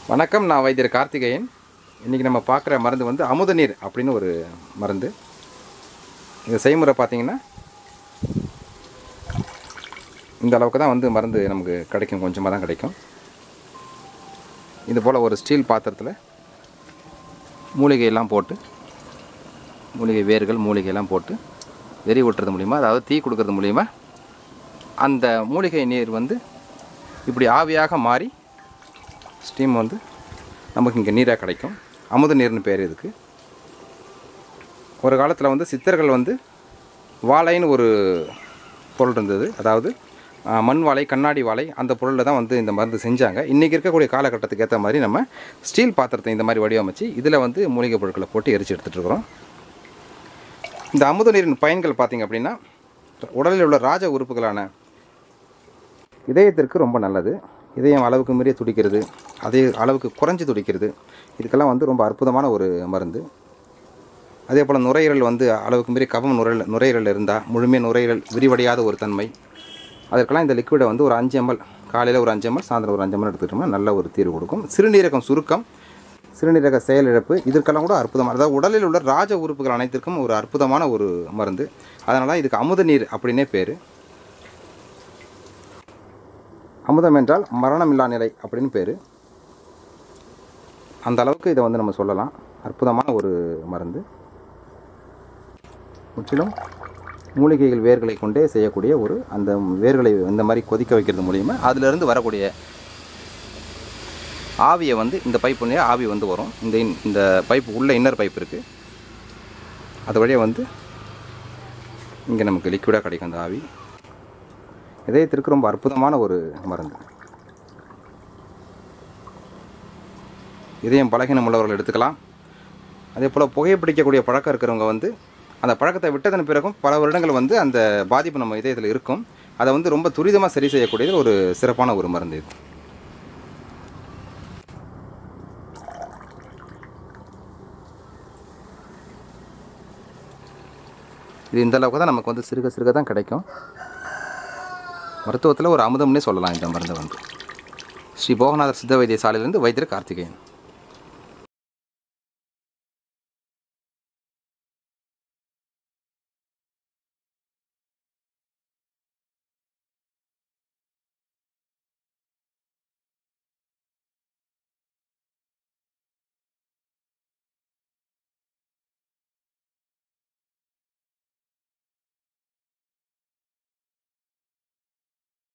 வணக்கம் நான் வைத்தியர் கார்த்திகேயன் இன்றைக்கி நம்ம பார்க்குற மருந்து வந்து அமுத நீர் அப்படின்னு ஒரு மருந்து இந்த செய்முறை பார்த்தீங்கன்னா இந்த அளவுக்கு தான் வந்து மருந்து நமக்கு கிடைக்கும் கொஞ்சமாக தான் கிடைக்கும் இது போல் ஒரு ஸ்டீல் பாத்திரத்தில் மூலிகையெல்லாம் போட்டு மூலிகை வேர்கள் மூலிகையெல்லாம் போட்டு வெறி ஊட்டுறது மூலிமா அதாவது தீ கொடுக்கறது மூலிமா அந்த மூலிகை நீர் வந்து இப்படி ஆவியாக மாறி ஸ்டீம் வந்து நமக்கு இங்கே நீராக கிடைக்கும் அமுத நீர்னு பேர் இதுக்கு ஒரு காலத்தில் வந்து சித்தர்கள் வந்து வாழைன்னு ஒரு பொருள் இருந்தது அதாவது ஆ, மண் வாழை கண்ணாடி வாழை அந்த பொருளில் தான் வந்து இந்த மருந்து செஞ்சாங்க இன்றைக்கி இருக்கக்கூடிய காலகட்டத்துக்கு ஏற்ற மாதிரி நம்ம ஸ்டீல் பாத்திரத்தை இந்த மாதிரி வடிவமைச்சு இதில் வந்து மூலிகை பொருட்களை போட்டு எரிச்சு எடுத்துகிட்டு இருக்கிறோம் இந்த அமுத நீரின் பயன்கள் பார்த்திங்க அப்படின்னா உடலில் உள்ள ராஜ உறுப்புகளான இதயத்திற்கு ரொம்ப நல்லது இதயம் அளவுக்கு மீறிய துடிக்கிறது அதே அளவுக்கு குறைஞ்சி துடிக்கிறது இதுக்கெல்லாம் வந்து ரொம்ப அற்புதமான ஒரு மருந்து அதே போல் நுரையீரல் வந்து அளவுக்கு மீறி கவம் நுரையீரல் நுரையீரல் இருந்தால் முழுமையாக நுரையீரல் விரிவடையாத ஒரு தன்மை அதற்கெல்லாம் இந்த லிக்விடை வந்து ஒரு அஞ்சு எம்எல் காலையில் ஒரு அஞ்சு எம்எல் சாயந்தரம் ஒரு அஞ்சு எம்எல் எடுத்துக்கிட்டோம்னா நல்ல ஒரு தீர்வு கொடுக்கும் சிறுநீரகம் சுருக்கம் சிறுநீரக செயலிழப்பு இதற்கெல்லாம் கூட அற்புதமான அதாவது உடலில் உள்ள ராஜ உறுப்புகள் அனைத்திற்கும் ஒரு அற்புதமான ஒரு மருந்து அதனால இதுக்கு அமுத நீர் அப்படின்னே பேர் அமுதம் என்றால் மரணமில்லா நிலை அப்படின்னு பேர் அந்த அளவுக்கு இதை வந்து நம்ம சொல்லலாம் அற்புதமான ஒரு மருந்து முற்றிலும் மூலிகைகள் வேர்களை கொண்டே செய்யக்கூடிய ஒரு அந்த வேர்களை இந்த மாதிரி கொதிக்க வைக்கிறது மூலியமா அதிலிருந்து வரக்கூடிய ஆவியை வந்து இந்த பைப் வழியாக ஆவி வந்து வரும் இந்த இன்- இந்த பைப் உள்ள இன்னர் பைப் இருக்குது அது வழியாக வந்து இங்கே நமக்கு லிக்விடாக கிடைக்கும் அந்த ஆவி இதயத்திற்கு ரொம்ப அற்புதமான ஒரு மருந்து இதயம் பலகீனம் உள்ளவர்கள் எடுத்துக்கலாம் அதே போல் புகைப்பிடிக்கக்கூடிய பழக்கம் இருக்கிறவங்க வந்து அந்த பழக்கத்தை விட்டதன் பிறகும் பல வருடங்கள் வந்து அந்த பாதிப்பு நம்ம இதயத்தில் இருக்கும் அதை வந்து ரொம்ப துரிதமாக சரி செய்யக்கூடியது ஒரு சிறப்பான ஒரு மருந்து இது இது இந்த அளவுக்கு தான் நமக்கு வந்து சிறுக சிறுக தான் கிடைக்கும் மருத்துவத்தில் ஒரு அமுதம்னே சொல்லலாம் இந்த மருந்தை வந்து ஸ்ரீ போகநாதர் சித்த வைத்திய சாலையிலேருந்து வைத்தியர் கார்த்திகேயன்